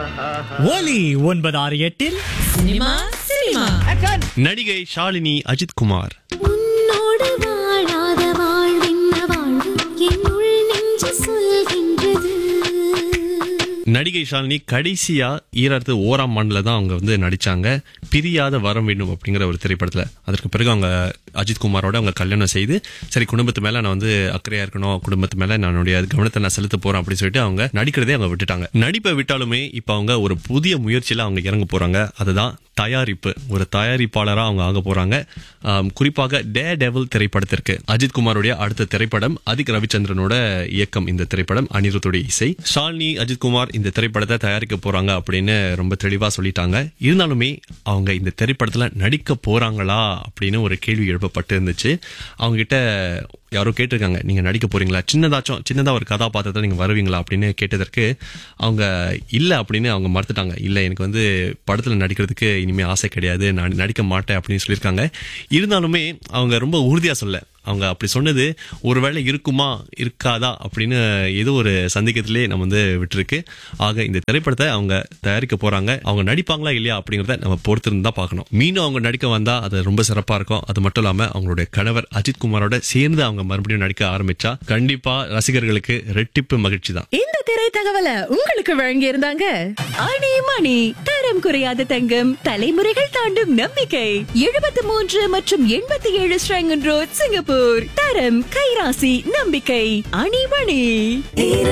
ஒலி ஒன்பது ஆறு எட்டில் சினிமா சினிமா நடிகை ஷாலினி அஜித் குமார் உன்னோடு வாழாத வாழ்வென்ன வாழ்வு என்னுள் நெஞ்சு சொல்கின்றது நடிகை ஷாலினி கடைசியா ஈராயிரத்து ஓராம் ஆண்டுல தான் அவங்க வந்து நடிச்சாங்க பிரியாத வரம் வேண்டும் அப்படிங்கிற ஒரு திரைப்படத்துல அதற்கு பிறகு அவங்க அஜித் குமாரோட அவங்க கல்யாணம் செய்து சரி குடும்பத்து மேல நான் வந்து அக்கறையா இருக்கணும் குடும்பத்து மேல என்னுடைய கவனத்தை நான் செலுத்த போறேன் அப்படின்னு சொல்லிட்டு அவங்க நடிக்கிறதே அவங்க விட்டுட்டாங்க நடிப்பை விட்டாலுமே இப்ப அவங்க ஒரு புதிய முயற்சியில அவங்க இறங்க போறாங்க அதுதான் தயாரிப்பு ஒரு தயாரிப்பாளரா அவங்க ஆக போறாங்க ஆம், குறிப்பாக டே டெவில் திரைப்படத்திற்கு அஜித் குமாருடைய அடுத்த திரைப்படம் அதிக் ரவிச்சந்திரனோட இயக்கம் இந்த திரைப்படம் அனிருத்துடைய இசை ஷாலினி அஜித் குமார் இந்த திரைப்படத்தை தயாரிக்க போறாங்க அப்படின்னு ரொம்ப தெளிவா சொல்லிட்டாங்க இருந்தாலுமே அவங்க இந்த திரைப்படத்துல நடிக்க போறாங்களா அப்படின்னு ஒரு கேள்வி எழுப்பப்பட்டு இருந்துச்சு அவங்க கிட்ட யாரோ கேட்டிருக்காங்க நீங்க நடிக்க போறீங்களா சின்னதாச்சும் சின்னதா ஒரு கதாபாத்திரத்தை நீங்க வருவீங்களா அப்படின்னு கேட்டதற்கு அவங்க இல்ல அப்படின்னு அவங்க மறுத்துட்டாங்க இல்ல எனக்கு வந்து படத்துல நடிக்கிறதுக்கு இனிமே ஆசை கிடையாது நான் நடிக்க மாட்டேன் அப்படின்னு சொல்லியிருக்காங்க இருந்தாலுமே அவங்க ரொம்ப உறுதியா சொல்ல அவங்க அப்படி சொன்னது ஒருவேளை இருக்குமா இருக்காதா அப்படின்னு ஏதோ ஒரு சந்தேகத்திலே நம்ம வந்து விட்டுருக்கு ஆக இந்த திரைப்படத்தை அவங்க தயாரிக்க போறாங்க அவங்க நடிப்பாங்களா இல்லையா அப்படிங்கறத நம்ம பொறுத்திருந்து தான் பார்க்கணும் மீண்டும் அவங்க நடிக்க வந்தா அது ரொம்ப சிறப்பா இருக்கும் அது மட்டும் இல்லாம அவங்களுடைய கணவர் அஜித் குமாரோட சேர்ந்து அவங்க மறுபடியும் நடிக்க ஆரம்பிச்சா கண்டிப்பா ரசிகர்களுக்கு ரெட்டிப்பு மகிழ்ச்சி தான் இந்த திரை தகவலை உங்களுக்கு வழங்கி இருந்தாங்க அணி மணி தரம் குறையாத தங்கம் தலைமுறைகள் தாண்டும் நம்பிக்கை எழுபத்தி மூன்று மற்றும் எண்பத்தி ஏழு ஸ்ரங்கன் ரோட் சிங்கப்பூர் தரம் கைராசி நம்பிக்கை அணிமணி